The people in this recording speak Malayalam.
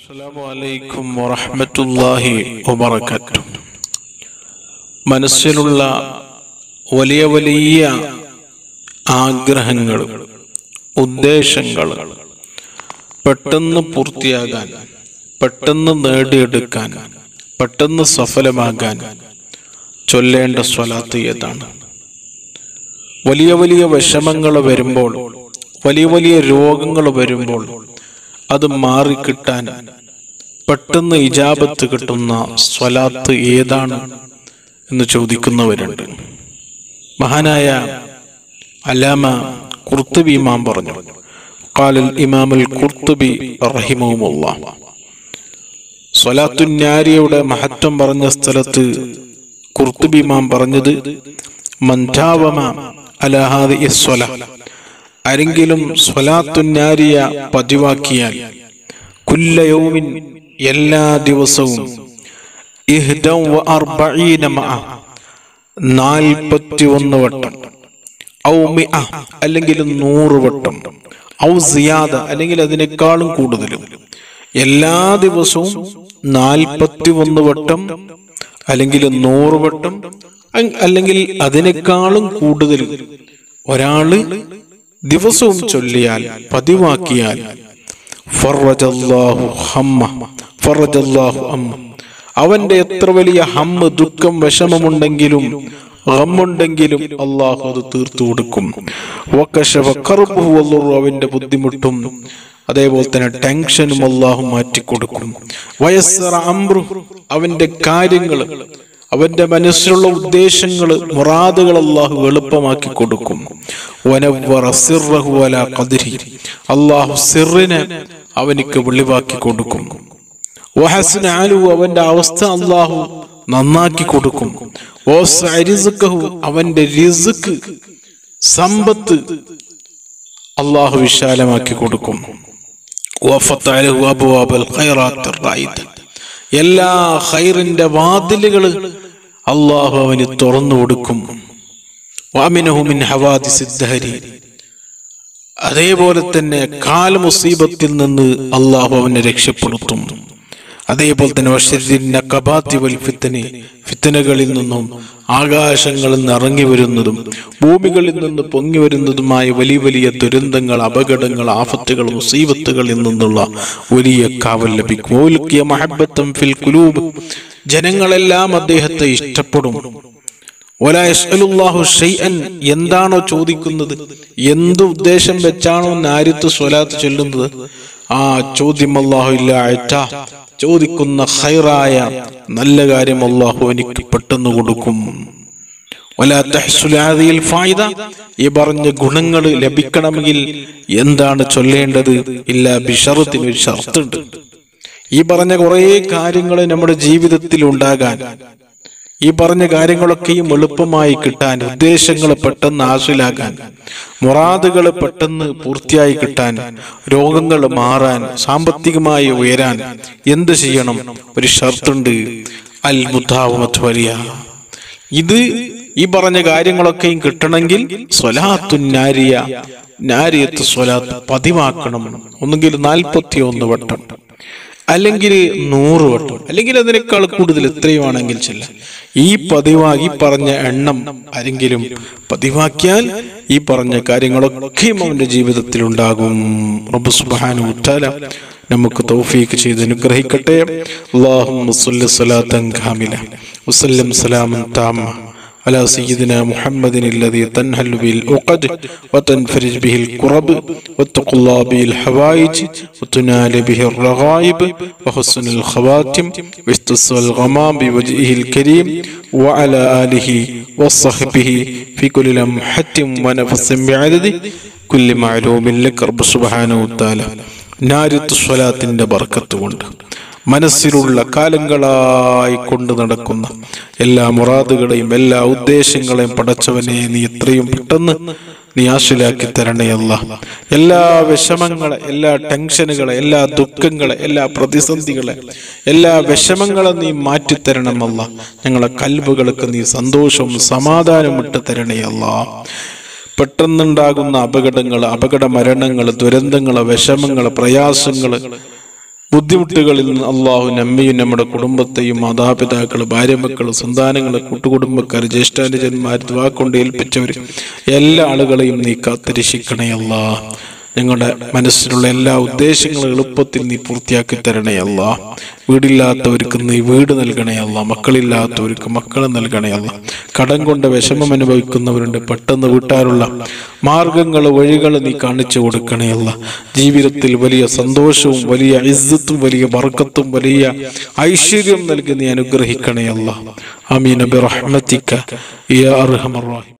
അസ്സലാമു അലൈക്കും വറഹ്മത്തുള്ളാഹി വബറകാത്തു മനസ്സിലുള്ള വലിയ വലിയ ആഗ്രഹങ്ങൾ ഉദ്ദേശങ്ങൾ പെട്ടെന്ന് പൂർത്തിയാകാൻ പെട്ടെന്ന് നേടിയെടുക്കാൻ പെട്ടെന്ന് സഫലമാകാൻ ചൊല്ലേണ്ട സ്വലാത്ത് ഏതാണ് വലിയ വലിയ വിഷമങ്ങൾ വരുമ്പോൾ വലിയ വലിയ രോഗങ്ങൾ വരുമ്പോൾ അത് മാറിക്കിട്ടാൻ പെട്ടെന്ന് ഇജാബത്ത് കിട്ടുന്ന സ്വലാത്ത് ഏതാണ് എന്ന് ചോദിക്കുന്നവരുണ്ട് മഹാനായ അലാമ കുർത്തുബി ഇമാം പറഞ്ഞു കാലൽ ഇമാമുൽ കുർത്തുബി റഹിമുല്ല സ്വലാത്തുന്യാരിയുടെ മഹത്വം പറഞ്ഞ സ്ഥലത്ത് കുർത്തുബി ഇമാം പറഞ്ഞത് മന്ധാവമ അലഹാദി സ്വല ആരെങ്കിലും സ്വലാത്തുന്നാരിയ പതിവാക്കിയാൽ കുല്ലയൗമിൻ എല്ലാ ദിവസവും ഇഹ്ദം വ അർബഈന മഅ നാൽപ്പത്തി ഒന്ന് വട്ടം ഔ മിഅ അല്ലെങ്കിൽ നൂറ് വട്ടം ഔ സിയാദ അല്ലെങ്കിൽ അതിനേക്കാളും കൂടുതലും എല്ലാ ദിവസവും നാൽപ്പത്തി ഒന്ന് വട്ടം അല്ലെങ്കിൽ നൂറ് വട്ടം അ- അല്ലെങ്കിൽ അതിനേക്കാളും കൂടുതൽ ഒരാള് ദിവസവും ചൊല്ലിയാൽ പതിവാക്കിയാൽ ഫറജല്ലാഹു ഹമ്മ ഫറജല്ലാഹു അമ്മ അവന്റെ എത്ര വലിയ ഹമ്മ് ദുഃഖം വിഷമമുണ്ടെങ്കിലും ഹമ്മുണ്ടെങ്കിലും അള്ളാഹു അത് തീർത്തു കൊടുക്കും വക്കശഫ കർബുഹു വല്ലുറു അവന്റെ ബുദ്ധിമുട്ടും അതേപോലെ തന്നെ ടെൻഷനും അള്ളാഹു മാറ്റിക്കൊടുക്കും വയസ്സറ അമ്രു അവന്റെ കാര്യങ്ങൾ അവന്റെ മനസ്സിലുള്ള ഉദ്ദേശങ്ങൾ മുറാദുകൾ അള്ളാഹു എളുപ്പമാക്കി കൊടുക്കും വനവ്വറ സിർറഹു അലാ ഖദ്രി അള്ളാഹു സിറിനെ അവനിക്ക് വെളിവാക്കി കൊടുക്കും വഹസ്ന ആലു അവന്റെ അവസ്ഥ അള്ളാഹു നന്നാക്കി കൊടുക്കും ഓസ റിസ്ഖഹു അവന്റെ റിസ്ക് സമ്പത്ത് അള്ളാഹു വിശാലമാക്കി കൊടുക്കും വഫത്തഅലഹു അബ്വാബൽ ഖൈറാത്തിർ റൈദ്. എല്ലാ ഖൈറിന്റെ വാതിലുകൾ അള്ളാഹു അവന് തുറന്നു കൊടുക്കും വാമിനഹു മിൻ ഹവാദിസി ദഹരി. അതേപോലെ തന്നെ കാല മുസീബത്തിൽ നിന്ന് അള്ളാഹു അവനെ രക്ഷപ്പെടുത്തും അതേപോലെ തന്നെ വശരിന്ന കബാത്തി വൽ ഫിത്തനെ ഫിത്തനകളിൽ നിന്നും ആകാശങ്ങളിൽ നിന്ന് ഇറങ്ങി വരുന്നതും ഭൂമികളിൽ നിന്ന് പൊങ്ങി വരുന്നതുമായ വലിയ വലിയ ദുരന്തങ്ങൾ അപകടങ്ങൾ ആഫത്തുകൾ മുസീബത്തുകളിൽ നിന്നുള്ള വലിയ കാവൽ ലഭിക്കും ഓലുക്കിയ മഹബത്തം ഫിൽ കുലൂബ് ജനങ്ങളെല്ലാം അദ്ദേഹത്തെ ഇഷ്ടപ്പെടും വലാ യസ്അലുല്ലാഹു ഷൈഅൻ എന്താണോ ചോദിക്കുന്നത് എന്ത് ഉദ്ദേശം വെച്ചാണോ നാരിത്ത് സ്വലാത്ത് ചൊല്ലുന്നത് ആ ചോദ്യം അള്ളാഹു ഇല്ല അയറ്റ ചോദിക്കുന്ന ഹൈറായ നല്ല കാര്യം അള്ളാഹു എനിക്ക് പെട്ടെന്ന് കൊടുക്കും വലാ തഹ്സുൽ ഹാദിഹിൽ ഫായിദ ഈ പറഞ്ഞ ഗുണങ്ങൾ ലഭിക്കണമെങ്കിൽ എന്താണ് ചൊല്ലേണ്ടത് ഇല്ല ബിഷറത്തിന് ഒരു ഷർത്തുണ്ട് ഈ പറഞ്ഞ കുറേ കാര്യങ്ങൾ നമ്മുടെ ജീവിതത്തിൽ ഉണ്ടാകാൻ ഈ പറഞ്ഞ കാര്യങ്ങളൊക്കെയും എളുപ്പമായി കിട്ടാൻ ഉദ്ദേശങ്ങൾ പെട്ടെന്ന് ആശിലാക്കാൻ മുറാദുകൾ പെട്ടെന്ന് പൂർത്തിയായി കിട്ടാൻ രോഗങ്ങൾ മാറാൻ സാമ്പത്തികമായി ഉയരാൻ എന്ത് ചെയ്യണം ഒരു ഷർത്തുണ്ട് അൽ മുദ്ദാവമത്ത് വലിയ ഇത് ഈ പറഞ്ഞ കാര്യങ്ങളൊക്കെയും കിട്ടണമെങ്കിൽ സ്വലാത്തു നാരിയ നാരിയത്ത് സ്വലാത്ത് പതിവാക്കണം ഒന്നുകിൽ നാൽപ്പത്തി ഒന്ന് വട്ടം അല്ലെങ്കിൽ നൂറ് വട്ടം അല്ലെങ്കിൽ അതിനേക്കാൾ കൂടുതൽ എത്രയുമാണെങ്കിൽ ചില ഈ പതിവായി പറഞ്ഞ എണ്ണം ആരെങ്കിലും പതിവാക്കിയാൽ ഈ പറഞ്ഞ കാര്യങ്ങളൊക്കെയും അവന്റെ ജീവിതത്തിൽ ഉണ്ടാകും റബ്ബ് സുബ്ഹാനഹു വതആല നമുക്ക് തൗഫീക്ക് ചെയ്ത് അനുഗ്രഹിക്കട്ടെ അല്ലാഹുമ്മ സ്വല്ലി സ്വലാത്തൻ കാമില വസല്ലം സലാമൻ താമ على سيدنا محمد الذي تنهل به العقد وتنفرج به الكرب وتقضى به الحوائج وتنال به الرغائب وحسن الخواتم واستسوى الغمام بوجهه الكريم وعلى آله وصحبه في كل لمحة ونفس بعدد كل معلوم لك رب سبحانه وتعالى നാരിത്ത് സ്വലാത്തിന്റെ ബർക്കത്ത് കൊണ്ട് മനസ്സിലുള്ള കാലങ്ങളായി കൊണ്ട് നടക്കുന്ന എല്ലാ മുറാദുകളെയും എല്ലാ ഉദ്ദേശങ്ങളെയും പടച്ചവനെ നീ എത്രയും പെട്ടെന്ന് നീ ആശിലാക്കി തരണേ അല്ല എല്ലാ വിഷമങ്ങളെ എല്ലാ ടെൻഷനുകളെ എല്ലാ ദുഃഖങ്ങളെ എല്ലാ പ്രതിസന്ധികളെ എല്ലാ വിഷമങ്ങളെ നീ മാറ്റിത്തരണമല്ല ഞങ്ങളെ കൽബുകൾക്ക് നീ സന്തോഷവും സമാധാനവും ഇട്ട് തരണേ അല്ല പെട്ടെന്നുണ്ടാകുന്ന അപകടങ്ങൾ അപകട മരണങ്ങൾ ദുരന്തങ്ങൾ വിഷമങ്ങൾ പ്രയാസങ്ങൾ ബുദ്ധിമുട്ടുകളിൽ നിന്ന് അള്ളാഹു നമ്മയും നമ്മുടെ കുടുംബത്തെയും മാതാപിതാക്കൾ ഭാര്യമക്കൾ സന്താനങ്ങൾ കൂട്ടുകുടുംബക്കാർ ജ്യേഷ്ഠാനുജന്മാർ ദ്വാക്കൊണ്ട് ഏൽപ്പിച്ചവർ എല്ലാ ആളുകളെയും നീ കാത്തിരക്ഷിക്കണേ അല്ലാ ഞങ്ങളുടെ മനസ്സിലുള്ള എല്ലാ ഉദ്ദേശങ്ങളും എളുപ്പത്തിൽ നീ പൂർത്തിയാക്കി തരണേ അല്ല വീടില്ലാത്തവർക്ക് നീ വീട് നൽകണേ അല്ല മക്കളില്ലാത്തവർക്ക് മക്കളെ നൽകണേ അല്ല കടം കൊണ്ട് വിഷമം അനുഭവിക്കുന്നവരുണ്ട് പെട്ടെന്ന് വീട്ടാനുള്ള മാർഗങ്ങൾ വഴികൾ നീ കാണിച്ചു കൊടുക്കണേ അല്ല ജീവിതത്തിൽ വലിയ സന്തോഷവും വലിയ ഇസ്സത്തും വലിയ ബർക്കത്തും വലിയ ഐശ്വര്യം നൽകി നീ അനുഗ്രഹിക്കണേ അല്ല അമീൻ ബിറഹ്മതിക യാ അർഹമർ റഹീം